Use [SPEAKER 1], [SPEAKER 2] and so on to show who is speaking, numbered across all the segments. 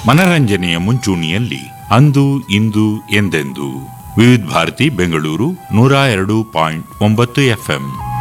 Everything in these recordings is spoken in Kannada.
[SPEAKER 1] ಮನರಂಜನೆಯ ಮುಂಚೂಣಿಯಲ್ಲಿ ಅಂದು ಇಂದು ಎಂದೆಂದು ವಿವಿಧ ಭಾರತಿ ಬೆಂಗಳೂರು ನೂರ ಎರಡು ಪಾಯಿಂಟ್ ಒಂಬತ್ತು ಎಫ್ಎಂ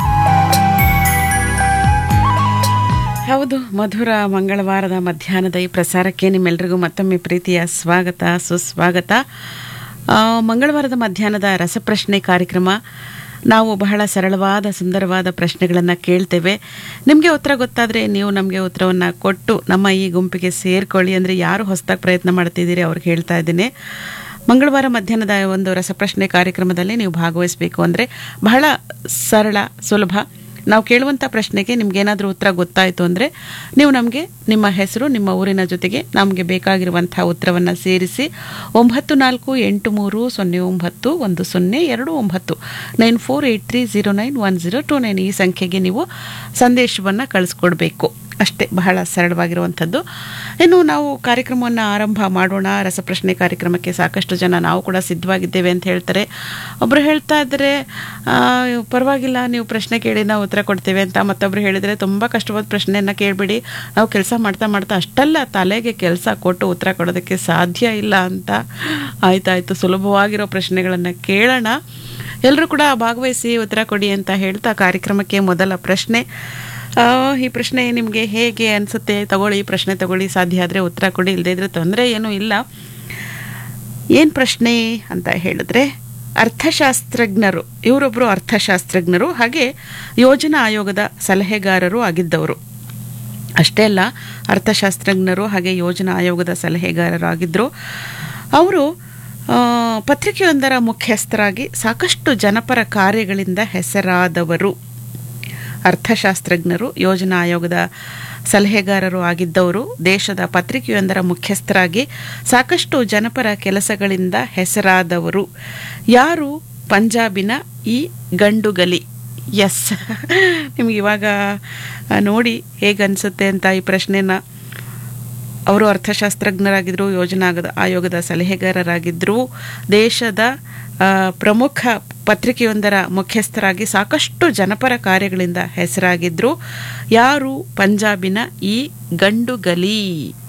[SPEAKER 2] ಹೌದು ಮಧುರ ಮಂಗಳವಾರದ ಮಧ್ಯಾಹ್ನದ ಈ ಪ್ರಸಾರಕ್ಕೆ ನಿಮ್ಮೆಲ್ಲರಿಗೂ ಮತ್ತೊಮ್ಮೆ ಪ್ರೀತಿಯ ಸ್ವಾಗತ ಸುಸ್ವಾಗತ ಆ, ಮಂಗಳವಾರದ ಮಧ್ಯಾಹ್ನದ ರಸಪ್ರಶ್ನೆ ಕಾರ್ಯಕ್ರಮ ನಾವು ಬಹಳ ಸರಳವಾದ ಸುಂದರವಾದ ಪ್ರಶ್ನೆಗಳನ್ನು ಕೇಳ್ತೇವೆ ನಿಮಗೆ ಉತ್ತರ ಗೊತ್ತಾದರೆ ನೀವು ನಮಗೆ ಉತ್ತರವನ್ನು ಕೊಟ್ಟು ನಮ್ಮ ಈ ಗುಂಪಿಗೆ ಸೇರ್ಕೊಳ್ಳಿ ಅಂದರೆ ಯಾರು ಹೊಸದಾಗಿ ಪ್ರಯತ್ನ ಮಾಡ್ತಿದ್ದೀರಿ ಅವ್ರಿಗೆ ಹೇಳ್ತಾ ಇದ್ದೀನಿ ಮಂಗಳವಾರ ಮಧ್ಯಾಹ್ನದ ಒಂದು ರಸಪ್ರಶ್ನೆ ಕಾರ್ಯಕ್ರಮದಲ್ಲಿ ನೀವು ಭಾಗವಹಿಸಬೇಕು ಅಂದರೆ ಬಹಳ ಸರಳ ಸುಲಭ ನಾವು ಕೇಳುವಂಥ ಪ್ರಶ್ನೆಗೆ ನಿಮ್ಗೇನಾದರೂ ಉತ್ತರ ಗೊತ್ತಾಯಿತು ಅಂದರೆ ನೀವು ನಮಗೆ ನಿಮ್ಮ ಹೆಸರು ನಿಮ್ಮ ಊರಿನ ಜೊತೆಗೆ ನಮಗೆ ಬೇಕಾಗಿರುವಂಥ ಉತ್ತರವನ್ನು ಸೇರಿಸಿ ಒಂಬತ್ತು ನಾಲ್ಕು ಎಂಟು ಮೂರು ಸೊನ್ನೆ ಒಂಬತ್ತು ಒಂದು ಸೊನ್ನೆ ಎರಡು ಒಂಬತ್ತು nine four eight three zero nine one zero two nine ಈ ಸಂಖ್ಯೆಗೆ ನೀವು ಸಂದೇಶವನ್ನು ಕಳಿಸ್ಕೊಡ್ಬೇಕು ಅಷ್ಟೇ ಬಹಳ ಸರಳವಾಗಿರುವಂಥದ್ದು ಇನ್ನು ನಾವು ಕಾರ್ಯಕ್ರಮವನ್ನು ಆರಂಭ ಮಾಡೋಣ ರಸಪ್ರಶ್ನೆ ಕಾರ್ಯಕ್ರಮಕ್ಕೆ ಸಾಕಷ್ಟು ಜನ ನಾವು ಕೂಡ ಸಿದ್ಧವಾಗಿದ್ದೇವೆ ಅಂತ ಹೇಳ್ತಾರೆ ಒಬ್ಬರು ಹೇಳ್ತಾ ಇದ್ದಾರೆ ಆ, ಪರವಾಗಿಲ್ಲ ನೀವು ಪ್ರಶ್ನೆ ಕೇಳಿ ನಾವು ಉತ್ತರ ಕೊಡ್ತೇವೆ ಅಂತ ಮತ್ತೊಬ್ಬರು ಹೇಳಿದರೆ ತುಂಬ ಕಷ್ಟವಾದ ಪ್ರಶ್ನೆಯನ್ನು ಕೇಳಬೇಡಿ ನಾವು ಕೆಲಸ ಮಾಡ್ತಾ ಮಾಡ್ತಾ ಅಷ್ಟೆಲ್ಲ ತಲೆಗೆ ಕೆಲಸ ಕೊಟ್ಟು ಉತ್ತರ ಕೊಡೋದಕ್ಕೆ ಸಾಧ್ಯ ಇಲ್ಲ ಅಂತ ಆಯ್ತಾಯ್ತು ಸುಲಭವಾಗಿರೋ ಪ್ರಶ್ನೆಗಳನ್ನು ಕೇಳೋಣ ಎಲ್ಲರೂ ಕೂಡ ಭಾಗವಹಿಸಿ ಉತ್ತರ ಕೊಡಿ ಅಂತ ಹೇಳ್ತಾ ಕಾರ್ಯಕ್ರಮಕ್ಕೆ ಮೊದಲ ಪ್ರಶ್ನೆ ಆ, ಈ ಪ್ರಶ್ನೆ ನಿಮಗೆ ಹೇಗೆ ಅನಿಸುತ್ತೆ ತಗೊಳ್ಳಿ ಪ್ರಶ್ನೆ ತಗೊಳ್ಳಿ ಸಾಧ್ಯ ಆದರೆ ಉತ್ತರ ಕೊಡಿ ಇಲ್ಲದೇ ಇದ್ರೆ ತೊಂದರೆ ಏನೂ ಇಲ್ಲ ಏನು ಪ್ರಶ್ನೆ ಅಂತ ಹೇಳಿದ್ರೆ ಅರ್ಥಶಾಸ್ತ್ರಜ್ಞರು ಇವರೊಬ್ಬರು ಅರ್ಥಶಾಸ್ತ್ರಜ್ಞರು ಹಾಗೆ ಯೋಜನಾ ಆಯೋಗದ ಸಲಹೆಗಾರರು ಆಗಿದ್ದವರು ಅಷ್ಟೇ ಅಲ್ಲ ಅರ್ಥಶಾಸ್ತ್ರಜ್ಞರು ಹಾಗೆ ಯೋಜನಾ ಆಯೋಗದ ಸಲಹೆಗಾರರು ಆಗಿದ್ದರು ಅವರು ಆ, ಪತ್ರಿಕೆಯೊಂದರ ಮುಖ್ಯಸ್ಥರಾಗಿ ಸಾಕಷ್ಟು ಜನಪರ ಕಾರ್ಯಗಳಿಂದ ಹೆಸರಾದವರು ಅರ್ಥಶಾಸ್ತ್ರಜ್ಞರು ಯೋಜನಾ ಆಯೋಗದ ಸಲಹೆಗಾರರು ಆಗಿದ್ದವರು ದೇಶದ ಪತ್ರಿಕೆಯೊಂದರ ಮುಖ್ಯಸ್ಥರಾಗಿ ಸಾಕಷ್ಟು ಜನಪರ ಕೆಲಸಗಳಿಂದ ಹೆಸರಾದವರು ಯಾರು ಪಂಜಾಬಿನ ಈ ಗಂಡುಗಲಿ ಎಸ್ ನಿಮ್ಗೆ ಇವಾಗ ಆ, ನೋಡಿ ಹೇಗನ್ಸುತ್ತೆ ಅಂತ ಈ ಪ್ರಶ್ನೆನ ಅವರು ಅರ್ಥಶಾಸ್ತ್ರಜ್ಞರಾಗಿದ್ದರು ಯೋಜನಾ ಆಗದ- ಆಯೋಗದ ಸಲಹೆಗಾರರಾಗಿದ್ದರು ದೇಶದ ಆ, ಪ್ರಮುಖ ಪತ್ರಿಕೆಯೊಂದರ ಮುಖ್ಯಸ್ಥರಾಗಿ ಸಾಕಷ್ಟು ಜನಪರ ಕಾರ್ಯಗಳಿಂದ ಹೆಸರಾಗಿದ್ದರು ಯಾರು ಪಂಜಾಬಿನ ಈ ಗಂಡುಗಲಿ